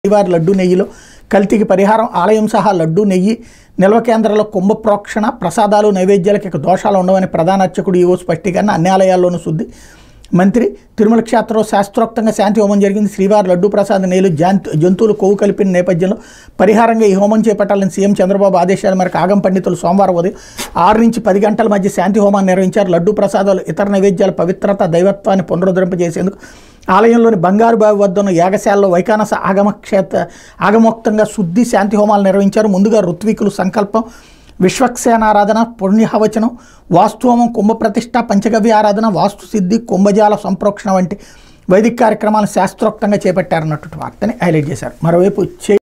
శ్రీవారి లడ్డు నెయ్యిలో కల్తీకి పరిహారం ఆలయం సహా లడ్డు నెయ్యి నిల్వ కేంద్రాల్లో కుంభ ప్రోక్షణ ప్రసాదాలు నైవేద్యాలకు ఇక దోషాలు ఉండవని ప్రధాన అర్చకుడు ఈవో స్పష్టీకరణ అన్ని ఆలయాల్లోనూ శుద్ధి మంత్రి తిరుమల క్షేత్రంలో శాస్త్రోక్తంగా శాంతి హోమం జరిగింది శ్రీవారి లడ్డు ప్రసాద నేలు జంతు జంతువులు కొవ్వు కలిపిన నేపథ్యంలో పరిహారంగా ఈ హోమం చేపట్టాలని సీఎం చంద్రబాబు ఆదేశాల మేరకు ఆగం పండితులు సోమవారం ఉదయం ఆరు నుంచి పది గంటల మధ్య శాంతి హోమాన్ని నిర్వహించారు లడ్డు ప్రసాదాలు ఇతర నైవేద్యాల పవిత్రత దైవత్వాన్ని పునరుద్ధరింపజేసేందుకు ఆలయంలోని బంగారు బావి వద్ద ఉన్న యాగశాలలో వైకానస ఆగమ క్షేత్ర ఆగమోక్తంగా శుద్ధి శాంతి హోమాలు నిర్వహించారు ముందుగా ఋత్వికులు సంకల్పం విశ్వక్సేనారాధన పుణ్యహవచనం వాస్తుహోమం కుంభప్రతిష్ఠ పంచగవ్య ఆరాధన వాస్తు సిద్ధి కుంభజాల సంప్రోక్షణ వంటి వైదిక కార్యక్రమాలను శాస్త్రోక్తంగా చేపట్టారన్నటువంటి వార్తని హైలైట్ చేశారు మరోవైపు చే